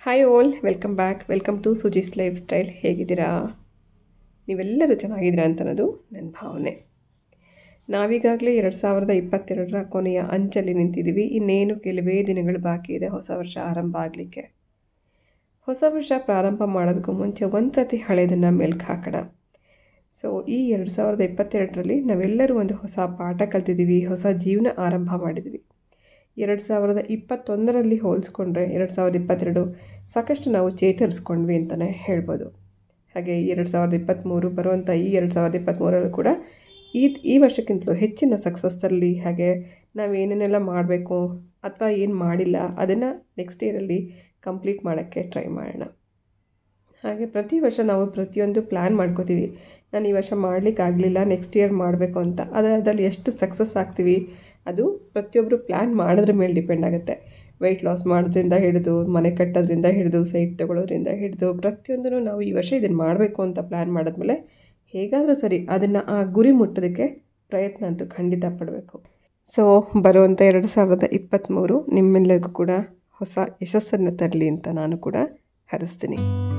hi all welcome back welcome to Suji's lifestyle ಹೇಗಿದ್ದೀರಾ ನೀವೆಲ್ಲರೂ ಚೆನ್ನಾಗಿದ್ದೀರಾ ಅಂತ ಅನ್ನೋದು ನನ್ನ ಭಾವನೆ ನಾವೀಗಾಗಲೇ ಎರಡು ಸಾವಿರದ ಇಪ್ಪತ್ತೆರಡರ ಕೊನೆಯ ಅಂಚಲ್ಲಿ ನಿಂತಿದ್ದೀವಿ ಇನ್ನೇನು ಕೆಲವೇ ದಿನಗಳು ಬಾಕಿ ಇದೆ ಹೊಸ ವರ್ಷ ಆರಂಭ ಆಗಲಿಕ್ಕೆ ಹೊಸ ವರ್ಷ ಪ್ರಾರಂಭ ಮಾಡೋದಕ್ಕೂ ಮುಂಚೆ ಒಂದು ಸತಿ ಹಳೆಯದನ್ನು ಮೆಲ್ಕು ಹಾಕೋಣ ಸೊ ಈ ಎರಡು ಸಾವಿರದ ಇಪ್ಪತ್ತೆರಡರಲ್ಲಿ ನಾವೆಲ್ಲರೂ ಒಂದು ಹೊಸ ಪಾಠ ಕಲ್ತಿದ್ದೀವಿ ಹೊಸ ಜೀವನ ಆರಂಭ ಮಾಡಿದ್ವಿ ಎರಡು ಸಾವಿರದ ಇಪ್ಪತ್ತೊಂದರಲ್ಲಿ ಹೋಲಿಸ್ಕೊಂಡ್ರೆ ಎರಡು ಸಾವಿರದ ಇಪ್ಪತ್ತೆರಡು ಸಾಕಷ್ಟು ನಾವು ಚೇತರಿಸ್ಕೊಂಡ್ವಿ ಅಂತಲೇ ಹೇಳ್ಬೋದು ಹಾಗೆ ಎರಡು ಸಾವಿರದ ಇಪ್ಪತ್ತ್ಮೂರು ಬರುವಂಥ ಈ ಎರಡು ಸಾವಿರದ ಇಪ್ಪತ್ತ್ಮೂರಲ್ಲೂ ಕೂಡ ಈ ಈ ವರ್ಷಕ್ಕಿಂತಲೂ ಹೆಚ್ಚಿನ ಸಕ್ಸಸ್ ತರಲಿ ಹಾಗೆ ನಾವು ಏನೇನೆಲ್ಲ ಮಾಡಬೇಕು ಅಥವಾ ಏನು ಮಾಡಿಲ್ಲ ಅದನ್ನು ನೆಕ್ಸ್ಟ್ ಇಯರಲ್ಲಿ ಕಂಪ್ಲೀಟ್ ಮಾಡೋಕ್ಕೆ ಟ್ರೈ ಮಾಡೋಣ ಹಾಗೆ ಪ್ರತಿ ವರ್ಷ ನಾವು ಪ್ರತಿಯೊಂದು ಪ್ಲ್ಯಾನ್ ಮಾಡ್ಕೋತೀವಿ ನಾನು ಈ ವರ್ಷ ಮಾಡಲಿಕ್ಕಾಗಲಿಲ್ಲ ನೆಕ್ಸ್ಟ್ ಇಯರ್ ಮಾಡಬೇಕು ಅಂತ ಆದರೆ ಅದರಲ್ಲಿ ಎಷ್ಟು ಸಕ್ಸಸ್ ಆಗ್ತೀವಿ ಅದು ಪ್ರತಿಯೊಬ್ಬರು ಪ್ಲ್ಯಾನ್ ಮಾಡೋದ್ರ ಮೇಲೆ ಡಿಪೆಂಡ್ ಆಗುತ್ತೆ ವೆಯ್ಟ್ ಲಾಸ್ ಮಾಡೋದ್ರಿಂದ ಹಿಡಿದು ಮನೆ ಕಟ್ಟೋದ್ರಿಂದ ಹಿಡಿದು ಸೈಟ್ ತೊಗೊಳೋದ್ರಿಂದ ಹಿಡಿದು ಪ್ರತಿಯೊಂದನ್ನು ನಾವು ಈ ವರ್ಷ ಇದನ್ನು ಮಾಡಬೇಕು ಅಂತ ಪ್ಲ್ಯಾನ್ ಮಾಡಿದ್ಮೇಲೆ ಹೇಗಾದರೂ ಸರಿ ಅದನ್ನು ಆ ಗುರಿ ಮುಟ್ಟೋದಕ್ಕೆ ಪ್ರಯತ್ನ ಅಂತೂ ಖಂಡಿತ ಪಡಬೇಕು ಸೊ ಬರುವಂಥ ಎರಡು ಸಾವಿರದ ಇಪ್ಪತ್ತ್ಮೂರು ನಿಮ್ಮೆಲ್ಲರಿಗೂ ಕೂಡ ಹೊಸ ಯಶಸ್ಸನ್ನು ತರಲಿ ಅಂತ ನಾನು ಕೂಡ ಹರಿಸ್ತೀನಿ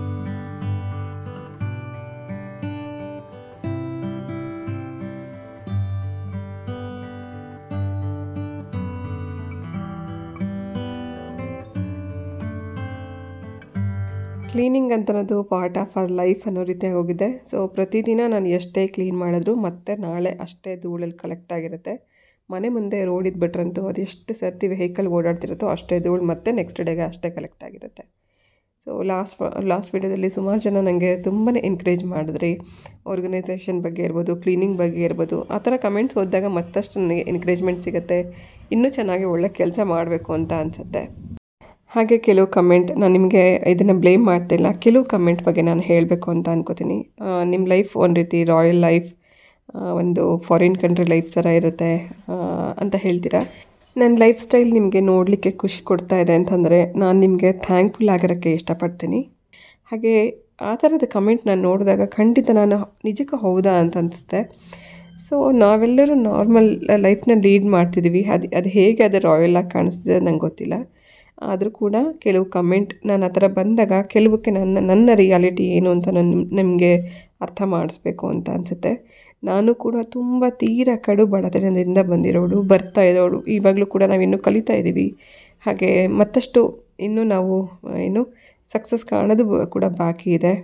ಕ್ಲೀನಿಂಗ್ ಅಂತ ಅನ್ನೋದು ಪಾರ್ಟ್ ಆಫ್ ಅವರ್ ಲೈಫ್ ಅನ್ನೋ ರೀತಿಯಾಗಿ ಹೋಗಿದೆ ಸೊ ಪ್ರತಿದಿನ ನಾನು ಎಷ್ಟೇ ಕ್ಲೀನ್ ಮಾಡಿದ್ರು ಮತ್ತೆ ನಾಳೆ ಅಷ್ಟೇ ಧೂಳಲ್ಲಿ ಕಲೆಕ್ಟ್ ಆಗಿರುತ್ತೆ ಮನೆ ಮುಂದೆ ರೋಡ್ ಇದ್ಬಿಟ್ರಂತೂ ಅದೆಷ್ಟು ಸರ್ತಿ ವೆಹಿಕಲ್ ಓಡಾಡ್ತಿರುತ್ತೋ ಅಷ್ಟೇ ಧೂಳು ಮತ್ತೆ ನೆಕ್ಸ್ಟ್ ಡೇಗೆ ಅಷ್ಟೇ ಕಲೆಕ್ಟ್ ಆಗಿರುತ್ತೆ ಸೊ ಲಾಸ್ಟ್ ಲಾಸ್ಟ್ ವಿಡಿಯೋದಲ್ಲಿ ಸುಮಾರು ಜನ ನನಗೆ ತುಂಬಾ ಎನ್ಕರೇಜ್ ಮಾಡಿದ್ರಿ ಆರ್ಗನೈಸೇಷನ್ ಬಗ್ಗೆ ಇರ್ಬೋದು ಕ್ಲೀನಿಂಗ್ ಬಗ್ಗೆ ಇರ್ಬೋದು ಆ ಥರ ಕಮೆಂಟ್ಸ್ ಓದಿದಾಗ ಮತ್ತಷ್ಟು ನನಗೆ ಎನ್ಕರೇಜ್ಮೆಂಟ್ ಸಿಗುತ್ತೆ ಇನ್ನೂ ಚೆನ್ನಾಗಿ ಒಳ್ಳೆ ಕೆಲಸ ಮಾಡಬೇಕು ಅಂತ ಅನಿಸುತ್ತೆ ಹಾಗೆ ಕೆಲವು ಕಮೆಂಟ್ ನಾನು ನಿಮಗೆ ಇದನ್ನು ಬ್ಲೇಮ್ ಮಾಡ್ತಿಲ್ಲ ಕೆಲವು ಕಮೆಂಟ್ ಬಗ್ಗೆ ನಾನು ಹೇಳಬೇಕು ಅಂತ ಅನ್ಕೋತೀನಿ ನಿಮ್ಮ ಲೈಫ್ ಒಂದು ರೀತಿ ರಾಯಲ್ ಲೈಫ್ ಒಂದು ಫಾರಿನ್ ಕಂಟ್ರಿ ಲೈಫ್ ಥರ ಇರುತ್ತೆ ಅಂತ ಹೇಳ್ತೀರಾ ನನ್ನ ಲೈಫ್ ಸ್ಟೈಲ್ ನಿಮಗೆ ನೋಡಲಿಕ್ಕೆ ಖುಷಿ ಕೊಡ್ತಾ ಇದೆ ಅಂತಂದರೆ ನಾನು ನಿಮಗೆ ಥ್ಯಾಂಕ್ಫುಲ್ ಆಗಿರೋಕ್ಕೆ ಇಷ್ಟಪಡ್ತೀನಿ ಹಾಗೆ ಆ ಥರದ ಕಮೆಂಟ್ ನಾನು ನೋಡಿದಾಗ ಖಂಡಿತ ನಾನು ನಿಜಕ್ಕೂ ಹೌದಾ ಅಂತ ಅನಿಸುತ್ತೆ ಸೊ ನಾವೆಲ್ಲರೂ ನಾರ್ಮಲ್ ಲೈಫ್ನ ಲೀಡ್ ಮಾಡ್ತಿದ್ದೀವಿ ಅದು ಅದು ಹೇಗೆ ಅದು ರಾಯಲ್ ಆಗಿ ಕಾಣಿಸ್ತಿದೆ ನಂಗೆ ಗೊತ್ತಿಲ್ಲ ಆದರೂ ಕೂಡ ಕೆಲವು ಕಮೆಂಟ್ ನಾನು ಆ ಥರ ಬಂದಾಗ ಕೆಲವಕ್ಕೆ ನನ್ನ ನನ್ನ ರಿಯಾಲಿಟಿ ಏನು ಅಂತ ನಾನು ನಿಮಗೆ ಅರ್ಥ ಮಾಡಿಸ್ಬೇಕು ಅಂತ ಅನಿಸುತ್ತೆ ನಾನು ಕೂಡ ತುಂಬ ತೀರಾ ಕಡು ಬಡತನದಿಂದ ಬಂದಿರೋಳು ಬರ್ತಾ ಇರೋಳು ಇವಾಗಲೂ ಕೂಡ ನಾವಿನ್ನೂ ಕಲಿತಾ ಇದ್ದೀವಿ ಹಾಗೆ ಮತ್ತಷ್ಟು ಇನ್ನೂ ನಾವು ಏನು ಸಕ್ಸಸ್ ಕಾಣೋದು ಕೂಡ ಬಾಕಿ ಇದೆ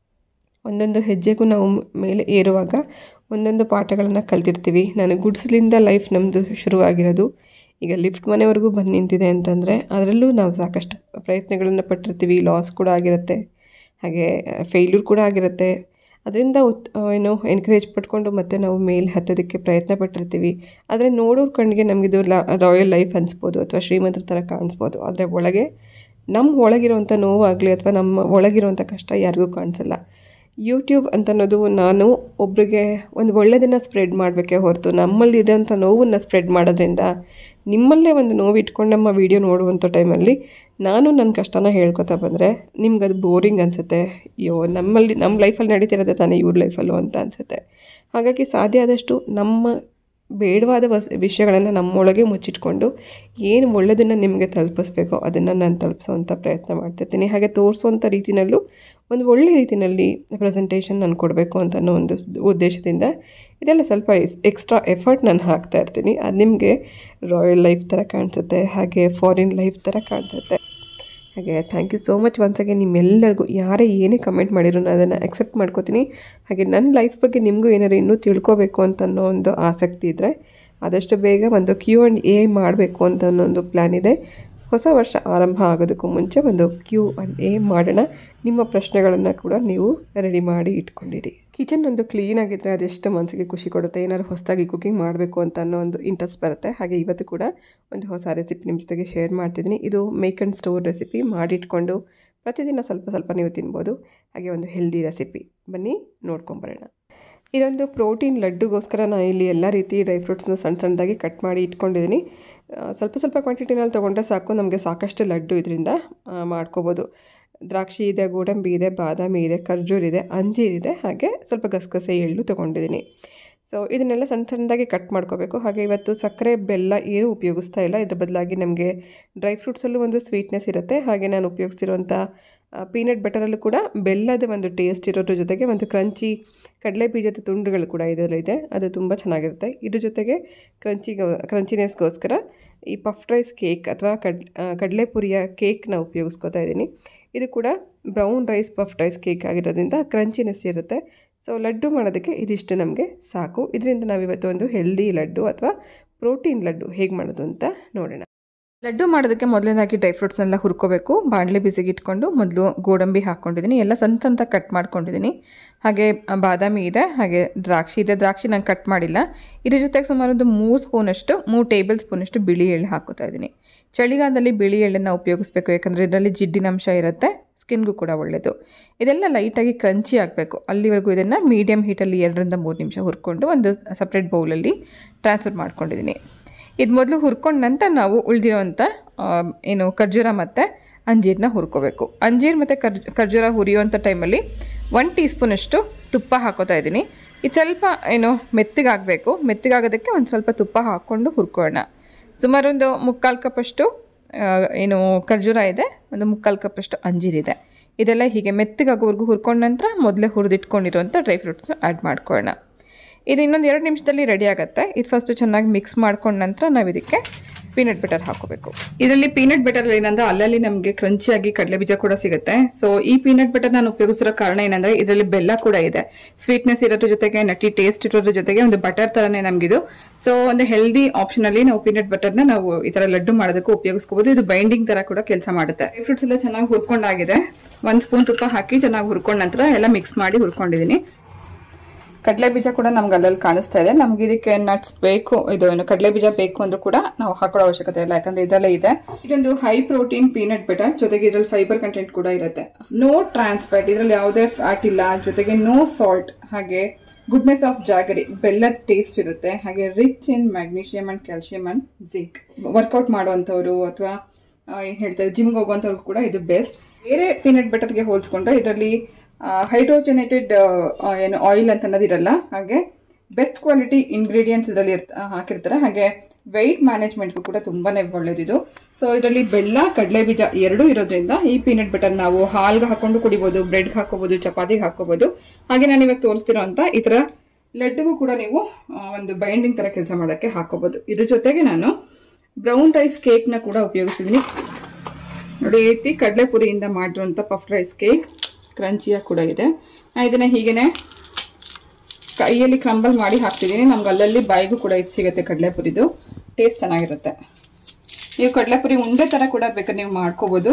ಒಂದೊಂದು ಹೆಜ್ಜೆಗೂ ನಾವು ಮೇಲೆ ಏರುವಾಗ ಒಂದೊಂದು ಪಾಠಗಳನ್ನು ಕಲ್ತಿರ್ತೀವಿ ನಾನು ಗುಡ್ಸ್ಲಿಂದ ಲೈಫ್ ನಮ್ಮದು ಶುರುವಾಗಿರೋದು ಈಗ ಲಿಫ್ಟ್ ಮನೆವರೆಗೂ ಬಂದು ನಿಂತಿದೆ ಅಂತಂದರೆ ಅದರಲ್ಲೂ ನಾವು ಸಾಕಷ್ಟು ಪ್ರಯತ್ನಗಳನ್ನು ಪಟ್ಟಿರ್ತೀವಿ ಲಾಸ್ ಕೂಡ ಆಗಿರುತ್ತೆ ಹಾಗೆ ಫೇಲ್ಯೂರ್ ಕೂಡ ಆಗಿರುತ್ತೆ ಅದರಿಂದ ಉತ್ ಏನು ಎನ್ಕರೇಜ್ ಪಡ್ಕೊಂಡು ಮತ್ತೆ ನಾವು ಮೇಲೆ ಹತ್ತೋದಕ್ಕೆ ಪ್ರಯತ್ನ ಪಟ್ಟಿರ್ತೀವಿ ಆದರೆ ನೋಡೋರ ಕಣ್ಣಿಗೆ ನಮಗಿದು ಲಾ ರಾಯಲ್ ಲೈಫ್ ಅನಿಸ್ಬೋದು ಅಥವಾ ಶ್ರೀಮಂತರ ಥರ ಕಾಣಿಸ್ಬೋದು ಆದರೆ ಒಳಗೆ ನಮ್ಮ ಒಳಗಿರೋವಂಥ ನೋವಾಗಲಿ ಅಥವಾ ನಮ್ಮ ಒಳಗಿರೋವಂಥ ಕಷ್ಟ ಯಾರಿಗೂ ಕಾಣಿಸಲ್ಲ ಯೂಟ್ಯೂಬ್ ಅಂತ ಅನ್ನೋದು ನಾನು ಒಬ್ರಿಗೆ ಒಂದು ಒಳ್ಳೆಯದನ್ನು ಸ್ಪ್ರೆಡ್ ಮಾಡಬೇಕೇ ಹೊರತು ನಮ್ಮಲ್ಲಿರೋಂಥ ನೋವನ್ನು ಸ್ಪ್ರೆಡ್ ಮಾಡೋದ್ರಿಂದ ನಿಮ್ಮಲ್ಲೇ ಒಂದು ನೋವು ಇಟ್ಕೊಂಡು ನಮ್ಮ ವೀಡಿಯೋ ನೋಡುವಂಥ ಟೈಮಲ್ಲಿ ನಾನು ನನ್ನ ಕಷ್ಟನ ಹೇಳ್ಕೊತಾ ಬಂದರೆ ನಿಮ್ಗೆ ಅದು ಬೋರಿಂಗ್ ಅನಿಸುತ್ತೆ ಅಯ್ಯೋ ನಮ್ಮಲ್ಲಿ ನಮ್ಮ ಲೈಫಲ್ಲಿ ನಡೀತಿರೋದೇ ತಾನೇ ಇವ್ರ ಲೈಫಲ್ಲೂ ಅಂತ ಅನಿಸುತ್ತೆ ಹಾಗಾಗಿ ಸಾಧ್ಯ ಆದಷ್ಟು ನಮ್ಮ ಬೇಡವಾದ ವಸ್ ವಿಷಯಗಳನ್ನು ನಮ್ಮೊಳಗೆ ಮುಚ್ಚಿಟ್ಕೊಂಡು ಏನು ಒಳ್ಳೆಯದನ್ನು ನಿಮಗೆ ತಲುಪಿಸ್ಬೇಕೋ ಅದನ್ನು ನಾನು ತಲುಪಿಸೋವಂಥ ಪ್ರಯತ್ನ ಮಾಡ್ತಿರ್ತೀನಿ ಹಾಗೆ ತೋರಿಸೋವಂಥ ರೀತಿಯಲ್ಲೂ ಒಂದು ಒಳ್ಳೆ ರೀತಿಯಲ್ಲಿ ಪ್ರೆಸೆಂಟೇಷನ್ ನಾನು ಕೊಡಬೇಕು ಅಂತ ಅನ್ನೋ ಒಂದು ಉದ್ದೇಶದಿಂದ ಇದೆಲ್ಲ ಸ್ವಲ್ಪ ಎಕ್ಸ್ಟ್ರಾ ಎಫರ್ಟ್ ನಾನು ಹಾಕ್ತಾ ಇರ್ತೀನಿ ಅದು ನಿಮಗೆ ರಾಯಲ್ ಲೈಫ್ ಥರ ಕಾಣಿಸುತ್ತೆ ಹಾಗೆ ಫಾರಿನ್ ಲೈಫ್ ಥರ ಕಾಣಿಸುತ್ತೆ ಹಾಗೆ thank you so much once again ನಿಮ್ಮೆಲ್ಲರಿಗೂ ಯಾರೇ ಏನೇ ಕಮೆಂಟ್ ಮಾಡಿರೋ ನಾನು ಅದನ್ನು ಅಕ್ಸೆಪ್ಟ್ ಮಾಡ್ಕೋತೀನಿ ಹಾಗೆ ನನ್ನ ಲೈಫ್ ಬಗ್ಗೆ ನಿಮಗೂ ಏನಾದ್ರು ಇನ್ನೂ ತಿಳ್ಕೊಬೇಕು ಅಂತ ಅನ್ನೋ ಒಂದು ಆಸಕ್ತಿ ಇದ್ದರೆ ಆದಷ್ಟು ಬೇಗ ಒಂದು ಕ್ಯೂ ಆ್ಯಂಡ್ ಎ ಮಾಡಬೇಕು ಅಂತ ಅನ್ನೋ ಒಂದು ಪ್ಲ್ಯಾನ್ ಇದೆ ಹೊಸ ವರ್ಷ ಆರಂಭ ಆಗೋದಕ್ಕೂ ಮುಂಚೆ ಒಂದು ಕ್ಯೂ ಆ್ಯಂಡ್ ಎ ಮಾಡೋಣ ನಿಮ್ಮ ಪ್ರಶ್ನೆಗಳನ್ನು ಕೂಡ ನೀವು ರೆಡಿ ಮಾಡಿ ಇಟ್ಕೊಂಡಿರಿ ಕಿಚನ್ ಒಂದು ಕ್ಲೀನಾಗಿದ್ದರೆ ಅದೆಷ್ಟು ಮನಸ್ಸಿಗೆ ಖುಷಿ ಕೊಡುತ್ತೆ ಏನಾದ್ರು ಹೊಸದಾಗಿ ಕುಕಿಂಗ್ ಮಾಡಬೇಕು ಅಂತ ಅನ್ನೋ ಒಂದು ಇಂಟ್ರೆಸ್ಟ್ ಬರುತ್ತೆ ಹಾಗೆ ಇವತ್ತು ಕೂಡ ಒಂದು ಹೊಸ ರೆಸಿಪಿ ನಿಮ್ಮ ಜೊತೆಗೆ ಶೇರ್ ಮಾಡ್ತಿದ್ದೀನಿ ಇದು ಮೇಕ್ ಆ್ಯಂಡ್ ಸ್ಟೋರ್ ರೆಸಿಪಿ ಮಾಡಿಟ್ಕೊಂಡು ಪ್ರತಿದಿನ ಸ್ವಲ್ಪ ಸ್ವಲ್ಪ ನೀವು ತಿನ್ಬೋದು ಹಾಗೆ ಒಂದು ಹೆಲ್ದಿ ರೆಸಿಪಿ ಬನ್ನಿ ನೋಡ್ಕೊಂಬರೋಣ ಇದೊಂದು ಪ್ರೋಟೀನ್ ಲಡ್ಡುಗೋಸ್ಕರ ನಾನು ಇಲ್ಲಿ ಎಲ್ಲ ರೀತಿ ಡ್ರೈ ಫ್ರೂಟ್ಸ್ನ ಸಣ್ಣ ಸಣ್ಣದಾಗಿ ಕಟ್ ಮಾಡಿ ಇಟ್ಕೊಂಡಿದ್ದೀನಿ ಸ್ವಲ್ಪ ಸ್ವಲ್ಪ ಕ್ವಾಂಟಿಟಿನಲ್ಲಿ ತೊಗೊಂಡ್ರೆ ಸಾಕು ನಮಗೆ ಸಾಕಷ್ಟು ಲಡ್ಡು ಇದರಿಂದ ಮಾಡ್ಕೋಬೋದು ದ್ರಾಕ್ಷಿ ಇದೆ ಗೋಡಂಬಿ ಇದೆ ಬಾದಾಮಿ ಇದೆ ಖರ್ಜೂರ್ ಇದೆ ಅಂಜೀರ್ ಇದೆ ಹಾಗೆ ಸ್ವಲ್ಪ ಗಸಗಸೆ ಎಳ್ಳು ತೊಗೊಂಡಿದ್ದೀನಿ ಸೊ ಇದನ್ನೆಲ್ಲ ಸಣ್ಣ ಸಣ್ಣದಾಗಿ ಕಟ್ ಮಾಡ್ಕೋಬೇಕು ಹಾಗೆ ಇವತ್ತು ಸಕ್ಕರೆ ಬೆಲ್ಲ ಏನೂ ಉಪಯೋಗಿಸ್ತಾ ಇಲ್ಲ ಇದ್ರ ಬದಲಾಗಿ ನಮಗೆ ಡ್ರೈ ಫ್ರೂಟ್ಸಲ್ಲೂ ಒಂದು ಸ್ವೀಟ್ನೆಸ್ ಇರುತ್ತೆ ಹಾಗೆ ನಾನು ಉಪಯೋಗಿಸ್ತಿರುವಂಥ ಪೀನಟ್ ಬಟರಲ್ಲೂ ಕೂಡ ಬೆಲ್ಲದ ಒಂದು ಟೇಸ್ಟ್ ಇರೋದ್ರ ಜೊತೆಗೆ ಒಂದು ಕ್ರಂಚಿ ಕಡಲೆ ಬೀಜದ ತುಂಡುಗಳು ಕೂಡ ಇದರಲ್ಲಿದೆ ಅದು ತುಂಬ ಚೆನ್ನಾಗಿರುತ್ತೆ ಇದ್ರ ಜೊತೆಗೆ ಕ್ರಂಚಿಗ ಕ್ರಂಚಿನೆಸ್ಗೋಸ್ಕರ ಈ ಪಫ್ ರೈಸ್ ಕೇಕ್ ಅಥವಾ ಕಡ್ ಕಡಲೆಪುರಿಯ ಕೇಕ್ನ ಉಪಯೋಗಿಸ್ಕೊತಾ ಇದ್ದೀನಿ ಇದು ಕೂಡ brown rice puff rice cake ಆಗಿರೋದ್ರಿಂದ ಕ್ರಂಚಿನೆಸ್ ಇರುತ್ತೆ ಸೊ ಲಡ್ಡು ಮಾಡೋದಕ್ಕೆ ಇದಿಷ್ಟು ನಮಗೆ ಸಾಕು ಇದರಿಂದ ನಾವಿವತ್ತು ಒಂದು ಹೆಲ್ದಿ ಲಡ್ಡು ಅಥವಾ ಪ್ರೋಟೀನ್ ಲಡ್ಡು ಹೇಗೆ ಮಾಡೋದು ಅಂತ ನೋಡೋಣ ಲಡ್ಡು ಮಾಡೋದಕ್ಕೆ ಮೊದಲನೇದಾಗಿ ಡ್ರೈ ಫ್ರೂಟ್ಸ್ನೆಲ್ಲ ಹುರ್ಕೋಬೇಕು ಬಾಣಲೆ ಬಿಸಿಗೆ ಇಟ್ಕೊಂಡು ಮೊದಲು ಗೋಡಂಬಿ ಹಾಕ್ಕೊಂಡಿದ್ದೀನಿ ಎಲ್ಲ ಸಣ್ಣ ಸಣ್ಣ ಕಟ್ ಮಾಡ್ಕೊಂಡಿದ್ದೀನಿ ಹಾಗೆ ಬಾದಾಮಿ ಇದೆ ಹಾಗೆ ದ್ರಾಕ್ಷಿ ಇದೆ ದ್ರಾಕ್ಷಿ ನಾನು ಕಟ್ ಮಾಡಿಲ್ಲ ಇದ್ರ ಜೊತೆಗೆ ಸುಮಾರು ಒಂದು ಮೂರು ಸ್ಪೂನಷ್ಟು ಮೂರು ಟೇಬಲ್ ಸ್ಪೂನಷ್ಟು ಬಿಳಿ ಎಳ್ಳು ಹಾಕೋತಾ ಇದ್ದೀನಿ ಚಳಿಗಾಲದಲ್ಲಿ ಬಿಳಿ ಎಳ್ಳನ್ನು ಉಪಯೋಗಿಸ್ಬೇಕು ಯಾಕಂದರೆ ಇದರಲ್ಲಿ ಜಿಡ್ಡಿನಂಶ ಇರುತ್ತೆ ಸ್ಕಿನ್ಗೂ ಕೂಡ ಒಳ್ಳೆಯದು ಇದೆಲ್ಲ ಲೈಟಾಗಿ ಕ್ರಂಚಿ ಆಗಬೇಕು ಅಲ್ಲಿವರೆಗೂ ಇದನ್ನು ಮೀಡಿಯಮ್ ಹೀಟಲ್ಲಿ ಎರಡರಿಂದ ಮೂರು ನಿಮಿಷ ಹುರ್ಕೊಂಡು ಒಂದು ಸಪ್ರೇಟ್ ಬೌಲಲ್ಲಿ ಟ್ರಾನ್ಸ್ಫರ್ ಮಾಡ್ಕೊಂಡಿದ್ದೀನಿ ಇದು ಮೊದಲು ಹುರ್ಕೊಂಡ ನಂತರ ನಾವು ಉಳಿದಿರೋವಂಥ ಏನು ಖರ್ಜೂರ ಮತ್ತು ಅಂಜೀರನ್ನ ಹುರ್ಕೋಬೇಕು ಅಂಜೀರು ಮತ್ತು ಕರ್ ಖರ್ಜೂರ ಹುರಿಯುವಂಥ ಟೈಮಲ್ಲಿ ಒನ್ ಟೀ ಸ್ಪೂನಷ್ಟು ತುಪ್ಪ ಹಾಕೋತಾ ಇದ್ದೀನಿ ಇದು ಸ್ವಲ್ಪ ಏನು ಮೆತ್ತಗಾಗಬೇಕು ಮೆತ್ತಗಾಗೋದಕ್ಕೆ ಒಂದು ಸ್ವಲ್ಪ ತುಪ್ಪ ಹಾಕ್ಕೊಂಡು ಹುರ್ಕೊಳ್ಳೋಣ ಸುಮಾರು ಒಂದು ಮುಕ್ಕಾಲು ಕಪ್ಪಷ್ಟು ಏನು ಖರ್ಜೂರ ಇದೆ ಒಂದು ಮುಕ್ಕಾಲು ಕಪ್ಪಷ್ಟು ಅಂಜೀರಿದೆ ಇದೆಲ್ಲ ಹೀಗೆ ಮೆತ್ತಗಾಗೋವರೆಗೂ ಹುರ್ಕೊಂಡ ನಂತರ ಮೊದಲೇ ಹುರಿದಿಟ್ಕೊಂಡಿರುವಂಥ ಡ್ರೈ ಫ್ರೂಟ್ಸ್ ಆ್ಯಡ್ ಮಾಡ್ಕೊಳ್ಳೋಣ ಇದು ಇನ್ನೊಂದು ಎರಡು ನಿಮಿಷದಲ್ಲಿ ರೆಡಿ ಆಗುತ್ತೆ ಇದು ಫಸ್ಟು ಚೆನ್ನಾಗಿ ಮಿಕ್ಸ್ ಮಾಡ್ಕೊಂಡ ನಂತರ ನಾವು ಇದಕ್ಕೆ ಪೀನಟ್ ಬಟರ್ ಹಾಕೋಬೇಕು ಇದರಲ್ಲಿ ಪೀನಟ್ ಬಟರ್ ಏನಂದ್ರೆ ಅಲ್ಲಲ್ಲಿ ನಮಗೆ ಕ್ರಂಚಿಯಾಗಿ ಕಡಲೆ ಬೀಜ ಕೂಡ ಸಿಗುತ್ತೆ ಸೊ ಈ ಪೀನಟ್ ಬಟರ್ ನಾನು ಉಪಯೋಗಿಸಿರೋ ಕಾರಣ ಏನಂದ್ರೆ ಇದರಲ್ಲಿ ಬೆಲ್ಲ ಕೂಡ ಇದೆ ಸ್ವೀಟ್ನೆಸ್ ಇರೋದ್ರ ಜೊತೆಗೆ ನಟಿ ಟೇಸ್ಟ್ ಇರೋದ್ರ ಜೊತೆಗೆ ಒಂದು ಬಟರ್ ತರನೇ ನಮಗಿದು ಸೊ ಒಂದು ಹೆಲ್ದಿ ಆಪ್ಷನ್ ಅಲ್ಲಿ ನಾವು ಪೀನಟ್ ಬಟರ್ನ ನಾವು ಈ ತರ ಲಡ್ಡು ಮಾಡೋದಕ್ಕೂ ಉಪಯೋಗಿಸ್ಕೋಬಹುದು ಇದು ಬೈಂಡಿಂಗ್ ತರ ಕೂಡ ಕೆಲಸ ಮಾಡುತ್ತೆ ಡ್ರೈ ಫ್ರೂಟ್ಸ್ ಎಲ್ಲ ಚೆನ್ನಾಗಿ ಹುರ್ಕೊಂಡಾಗಿದೆ ಒಂದ್ ಸ್ಪೂನ್ ತುಪ್ಪ ಹಾಕಿ ಚೆನ್ನಾಗಿ ಹುರ್ಕೊಂಡ ನಂತರ ಎಲ್ಲ ಮಿಕ್ಸ್ ಮಾಡಿ ಹುರ್ಕೊಂಡಿದ್ದೀನಿ ಕಡಲೆ ಬೀಜ ಕೂಡ ನಮ್ಗೆ ಅಲ್ಲಲ್ಲಿ ಕಾಣಿಸ್ತಾ ಇದೆ ನಮ್ಗೆ ಇದಕ್ಕೆ ನಟ್ಸ್ ಬೇಕು ಇದು ಏನು ಕಡಲೆ ಬೀಜ ಬೇಕು ಅಂದ್ರೂ ಕೂಡ ನಾವು ಹಾಕೊಳ್ಳೋ ಅವಶ್ಯಕತೆ ಇಲ್ಲ ಯಾಕಂದ್ರೆ ಇದರಲ್ಲೇ ಇದೆ ಇದೊಂದು ಹೈ ಪ್ರೋಟೀನ್ ಪೀನಟ್ ಬಟರ್ ಜೊತೆಗೆ ಇದ್ರಲ್ಲಿ ಫೈಬರ್ ಕಂಟೆಂಟ್ ಕೂಡ ಇರುತ್ತೆ ನೋ ಟ್ರಾನ್ಸ್ ಫ್ಯಾಟ್ ಇದರಲ್ಲಿ ಯಾವುದೇ ಫ್ಯಾಟ್ ಇಲ್ಲ ಜೊತೆಗೆ ನೋ ಸಾಲ್ಟ್ ಹಾಗೆ ಗುಡ್ನೆಸ್ ಆಫ್ ಜಾಗರಿ ಬೆಲ್ಲದ ಟೇಸ್ಟ್ ಇರುತ್ತೆ ಹಾಗೆ rich in magnesium and calcium and zinc workout ಮಾಡುವಂಥವ್ರು ಅಥವಾ ಹೇಳ್ತಾರೆ ಜಿಮ್ಗೆ ಹೋಗುವಂಥವ್ರು ಕೂಡ ಇದು ಬೆಸ್ಟ್ ಬೇರೆ ಪೀನಟ್ ಬಟರ್ಗೆ ಹೋಲಿಸ್ಕೊಂಡ್ರೆ ಇದರಲ್ಲಿ ಹೈಡ್ರೋಜನೇಟೆಡ್ ಏನು ಆಯಿಲ್ ಅಂತ ಅನ್ನೋದಿರಲ್ಲ ಹಾಗೆ ಬೆಸ್ಟ್ ಕ್ವಾಲಿಟಿ ಇಂಗ್ರೀಡಿಯೆಂಟ್ಸ್ ಇದರಲ್ಲಿ ಇರ್ತ ಹಾಕಿರ್ತಾರೆ ಹಾಗೆ ವೆಯ್ಟ್ ಮ್ಯಾನೇಜ್ಮೆಂಟ್ಗೂ ಕೂಡ ತುಂಬಾನೇ ಒಳ್ಳೇದಿದು ಸೊ ಇದರಲ್ಲಿ ಬೆಲ್ಲ ಕಡಲೆ ಬೀಜ ಎರಡೂ ಇರೋದ್ರಿಂದ ಈ ಪೀನಟ್ ಬಟರ್ ನಾವು ಹಾಲ್ಗೆ ಹಾಕೊಂಡು ಕುಡಿಬೋದು ಬ್ರೆಡ್ಗೆ ಹಾಕೋಬಹುದು ಚಪಾತಿಗೆ ಹಾಕೋಬಹುದು ಹಾಗೆ ನಾನು ಇವಾಗ ತೋರಿಸ್ತಿರೋ ಅಂತ ಈ ಥರ ಲಡ್ಡುಗೂ ಕೂಡ ನೀವು ಒಂದು ಬೈಂಡಿಂಗ್ ಥರ ಕೆಲಸ ಮಾಡೋಕ್ಕೆ ಹಾಕೋಬಹುದು ಇದ್ರ ಜೊತೆಗೆ ನಾನು ಬ್ರೌನ್ ರೈಸ್ ಕೇಕ್ನ ಕೂಡ ಉಪಯೋಗಿಸಿದ್ದೀನಿ ನೋಡಿ ಈ ರೀತಿ ಕಡಲೆಪುರಿಯಿಂದ ಮಾಡಿರುವಂಥ ಪಫ್ ರೈಸ್ ಕೇಕ್ ಕ್ರಂಚಿಯಾಗಿ ಕೂಡ ಇದೆ ನಾನು ಇದನ್ನು ಹೀಗೇ ಕೈಯಲ್ಲಿ ಕ್ರಂಬಲ್ ಮಾಡಿ ಹಾಕ್ತಿದ್ದೀನಿ ನಮ್ಗೆ ಅಲ್ಲಲ್ಲಿ ಬಾಯಿಗೂ ಕೂಡ ಇದು ಸಿಗುತ್ತೆ ಕಡಲೆಪುರಿದು ಟೇಸ್ಟ್ ಚೆನ್ನಾಗಿರುತ್ತೆ ನೀವು ಕಡಲೆಪುರಿ ಉಂಡೆ ಥರ ಕೂಡ ಬೇಕಾದ್ರೆ ನೀವು ಮಾಡ್ಕೋಬೋದು